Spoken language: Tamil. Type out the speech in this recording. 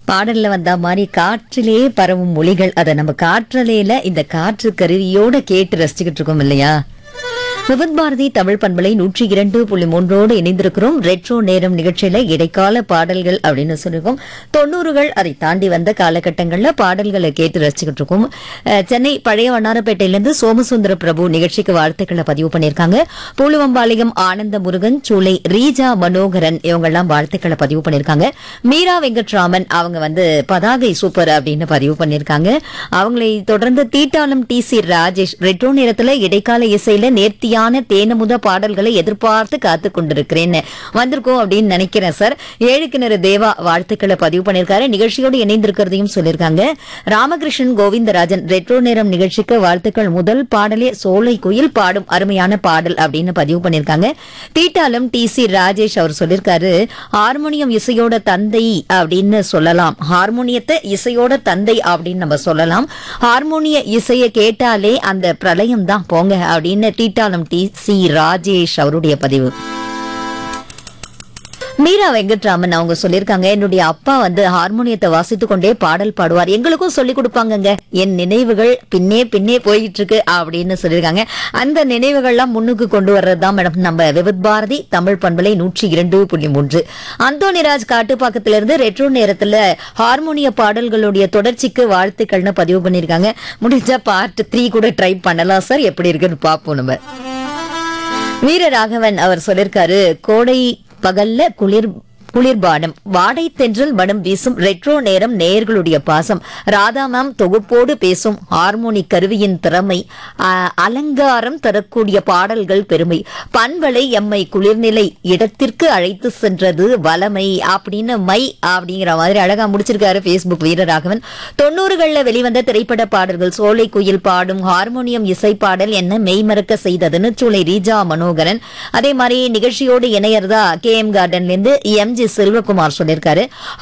பாடல்ல வந்த மாதிரி காற்றிலே பரவும் மொழிகள் அதை நம்ம காற்றலையில இந்த காற்று கருவியோட கேட்டு ரசிச்சுக்கிட்டு இருக்கோம் இல்லையா விபத் பாரதி தமிழ் பண்பலை நூற்றி இரண்டு புள்ளி மூன்றோடு இணைந்திருக்கிறோம் ரெட்ரோ நேரம் நிகழ்ச்சியில இடைக்கால பாடல்கள் அப்படின்னு சொல்லியிருக்கோம் தொண்ணூறுகள் அதை தாண்டி வந்த காலகட்டங்கள்ல பாடல்களை கேட்டு ரசிச்சுக்கிட்டு இருக்கோம் அஹ், சென்னை பழைய வண்ணாரப்பேட்டையிலிருந்து சோமசுந்தர பிரபு நிகழ்ச்சிக்கு வாழ்த்துக்களை பதிவு பண்ணியிருக்காங்க பூலுவம்பாளையம் ஆனந்த முருகன் சூளை ரீஜா மனோகரன் இவங்கெல்லாம் வாழ்த்துக்களை பதிவு பண்ணியிருக்காங்க மீரா வெங்கட்ராமன் அவங்க வந்து பதாகை சூப்பர் அப்படின்னு பதிவு பண்ணியிருக்காங்க அவங்களை தொடர்ந்து தீட்டாளம் டி சி ராஜேஷ் ரெட்ரோ நேரத்துல இடைக்கால இசையில நேர்த்தியான தேனமுத பாடல்களை எதிர்பார்த்து காத்து கொண்டிருக்கிறேன்னு வந்திருக்கோம் அப்படின்னு நினைக்கிறேன் சார் ஏழு கிணறு தேவா வாழ்த்துக்களை பதிவு பண்ணியிருக்காரு நிகழ்ச்சியோடு இணைந்திருக்கிறதையும் சொல்லியிருக்காங்க ராமகிருஷ்ணன் கோவிந்தராஜன் ரெட்ரோ நேரம் நிகழ்ச்சிக்கு வாழ்த்துக்கள் முதல் பாடலே சோலை குயில் பாடும் அருமையான பாடல் அப்படின்னு பதிவு பண்ணியிருக்காங்க தீட்டாளம் டி சி ராஜேஷ் அவர் சொல்லியிருக்காரு ஹார்மோனியம் இசையோட தந்தை அப்படின்னு சொல்லலாம் ஹார்மோனியத்தை இசையோட தந்தை அப்படின்னு நம்ம சொல்லலாம் ஹார்மோனிய இசையை கேட்டாலே அந்த பிரளயம் தான் போங்க அப்படின்னு தீட்டாளம் டி சி ராஜேஷ் அவருடைய பதிவு மீரா வெங்கட்ராமன் அவங்க சொல்லியிருக்காங்க என்னுடைய அப்பா வந்து ஹார்மோனியத்தை வாசித்துக் கொண்டே பாடல் பாடுவார் எங்களுக்கும் சொல்லி கொடுப்பாங்கங்க என் நினைவுகள் பின்னே பின்னே போயிட்டு இருக்கு அப்படின்னு சொல்லியிருக்காங்க அந்த நினைவுகள்லாம் முன்னுக்கு கொண்டு வர்றதுதான் மேடம் நம்ம விவித் பாரதி தமிழ் பண்பலை நூற்றி இரண்டு புள்ளி மூன்று அந்தோனிராஜ் காட்டுப்பாக்கத்திலிருந்து ரெட்ரோ நேரத்துல ஹார்மோனிய பாடல்களுடைய தொடர்ச்சிக்கு வாழ்த்துக்கள்னு பதிவு பண்ணியிருக்காங்க முடிஞ்சா பார்ட் த்ரீ கூட ட்ரை பண்ணலாம் சார் எப்படி இருக்குன்னு பார்ப்போம் நம்ம வீரராகவன் அவர் சொல்லிருக்காரு கோடை பகல்ல குளிர் குளிர்பானம் வாடை தென்றல் மனம் வீசும் ரெட்ரோ நேரம் நேயர்களுடைய பாசம் ராதா மேம் தொகுப்போடு பேசும் ஹார்மோனி கருவியின் திறமை ஆ, அலங்காரம் தரக்கூடிய பாடல்கள் பெருமை பண்பலை எம்மை குளிர்நிலை இடத்திற்கு அழைத்து சென்றது வலமை அப்படின்னு மை அப்படிங்கிற மாதிரி அழகா முடிச்சிருக்காரு Facebook வீரராகவன் தொண்ணூறுகள்ல வெளிவந்த திரைப்பட பாடல்கள் சோலை குயில் பாடும் ஹார்மோனியம் இசை பாடல் என்ன மெய்மறக்க செய்ததுன்னு சூளை ரீஜா மனோகரன் அதே மாதிரி நிகழ்ச்சியோடு இணையறதா கே எம் கார்டன்ல இருந்து எம் ஜி செல்வகுமார் சொல்லியிருக்காரு